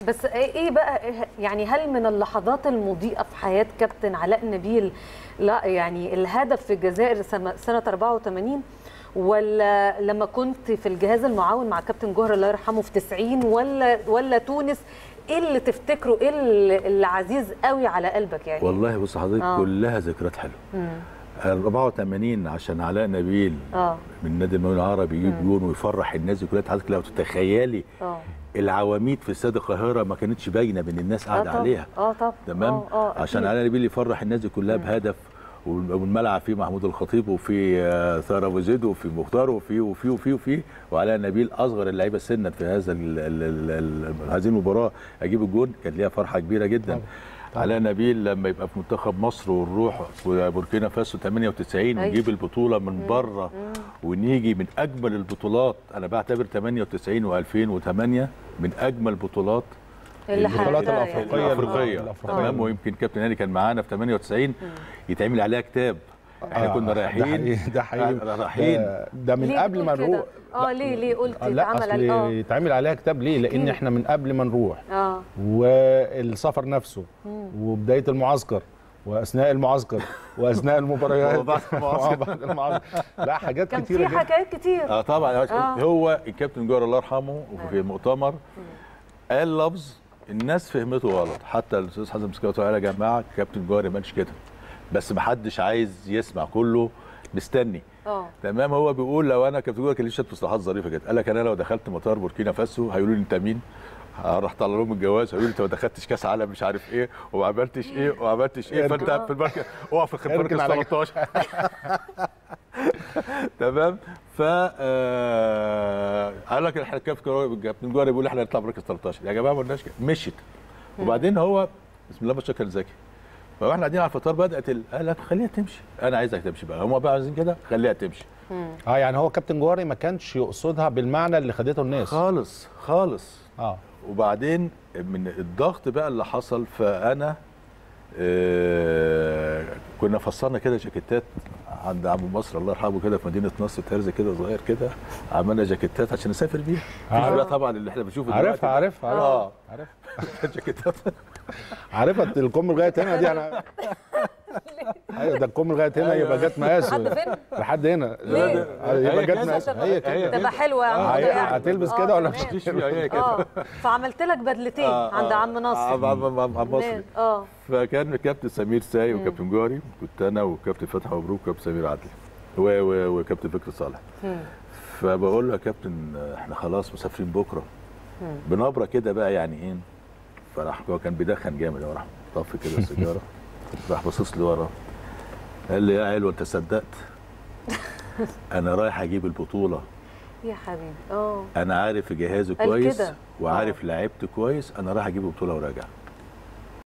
بس ايه إيه بقى إيه- يعني هل من اللحظات المضيئه في حياه كابتن علاء نبيل لا يعني الهدف في الجزائر سنه سنة 84 ولا لما كنت في الجهاز المعاون مع كابتن جوهر الله يرحمه في 90 ولا ولا تونس ايه اللي تفتكره ايه اللي اللي عزيز قوي على قلبك يعني والله بص حضرتك آه. كلها ذكريات حلوه مم. 84 عشان علاء نبيل اه من نادي المقاولين العربي يجيب جون ويفرح الناس دي كلها حضرتك لو تتخيلي اه العواميد في استاد القاهره ما كانتش باينه من الناس قاعده طبعاً. عليها اه طب تمام عشان علاء نبيل يفرح الناس دي كلها بهدف والملعب فيه محمود الخطيب وفي آه، ثار ابو زيد وفي مختار وفي وفي وفي وفي وعلاء نبيل اصغر اللعيبه سنا في هذا ال ال ال ال هذه المباراه اجيب الجون كان ليها فرحه كبيره جدا علاء نبيل لما يبقى في منتخب مصر ونروح وبوركينا فاسو 98 أيوة. ونجيب البطوله من بره ونيجي من اجمل البطولات انا بعتبر 98 و2008 من اجمل بطولات اللي البطولات حققتها يعني. الأفريقية. الافريقيه الأفريقية. تمام ويمكن كابتن هاني كان معانا في 98 يتعمل عليها كتاب احنا آه، كنا ده رايحين حقيقي ده حقيقي آه، رايحين ده- ده من ليه قبل ما بتقول كده؟ نروح اه ليه ليه قلت لا اتعمل اصل على- اه يتعمل عليها كتاب ليه لان احكيلي. احنا من قبل ما نروح اه والسفر نفسه وبدايه المعسكر واثناء المعسكر واثناء المباريات وبعد المعسكر. وبعد المعسكر لا حاجات كان كتيره في جدا حكايات كتير اه طبعا آه. هو الكابتن جوهر الله يرحمه وفي المؤتمر قال لفظ الناس فهمته غلط حتى الاستاذ حازم سكوت قال يا جماعه الكابتن جوهر ما قالش كده بس ما حدش عايز يسمع كله مستني اه تمام هو بيقول لو انا كابتن جوهر كان ليه شويه مصطلحات ظريفه كده قال لك انا لو دخلت مطار بوركينا فاسو هيقولوا لي انت مين راح طلع لهم الجواز هيقولوا لي انت ما دخلتش كاس عالم مش عارف ايه وما عملتش ايه وما عملتش ايه فانت اركن. في المركز اقف في المركز اركن على 13 تمام ف آه، قال لك احنا كابتن كابتن جوهر بيقول احنا هنطلع مركز 13 يا جماعه ما قلناش كده مشيت وبعدين هو بسم الله ما شاء الله كان ذكي فاحنا قاعدين على الفطار بدات ال- قال لك خليها تمشي انا عايزك تمشي بقى هم بقى عايزين كده خليها تمشي اه يعني هو كابتن جوهري ما كانش يقصدها بالمعنى اللي خدته الناس خالص خالص اه وبعدين من الضغط بقى اللي حصل فانا آه كنا فصلنا كده جاكيتات عند عم مصر الله يرحمه كده في مدينه نصر ترز كده صغير كده عملنا جاكيتات عشان نسافر بيها عارف. مفيش بقى طبعا اللي احنا بنشوفه عارفها عارفها اه عارفها جاكيتات عارفها الكم لغايه هنا دي انا ايوه ده الكم لغايه هنا يبقى جت مقاس لحد فين؟ لحد هنا ليه؟ يبقى هي جت كده. مقاس هي كده تبقى حلوه يا عم آه، هدى هي- يعني. هتلبس آه، كده ولا تمام. مش فيها هي كده اه فعملت لك بدلتين آه، عند آه، عم ناصر عم عم عم عم مصري اه فكان كابتن سمير ساي وكابتن جوهري كنت انا وكابتن فتحي مبروك وكابتن سمير عدلي و- و- وكابتن فكري صالح فبقول له يا كابتن احنا خلاص مسافرين بكره بنبره كده بقى يعني ايه فراح هو كان بيدخن جامد هو راح طفي كده السيجاره راح باصص لي ورا قال لي يا علو انت صدقت انا رايح اجيب البطوله يا حبيبي اه انا عارف جهازي قال كويس كده. وعارف لعبت كويس انا رايح اجيب البطوله وراجع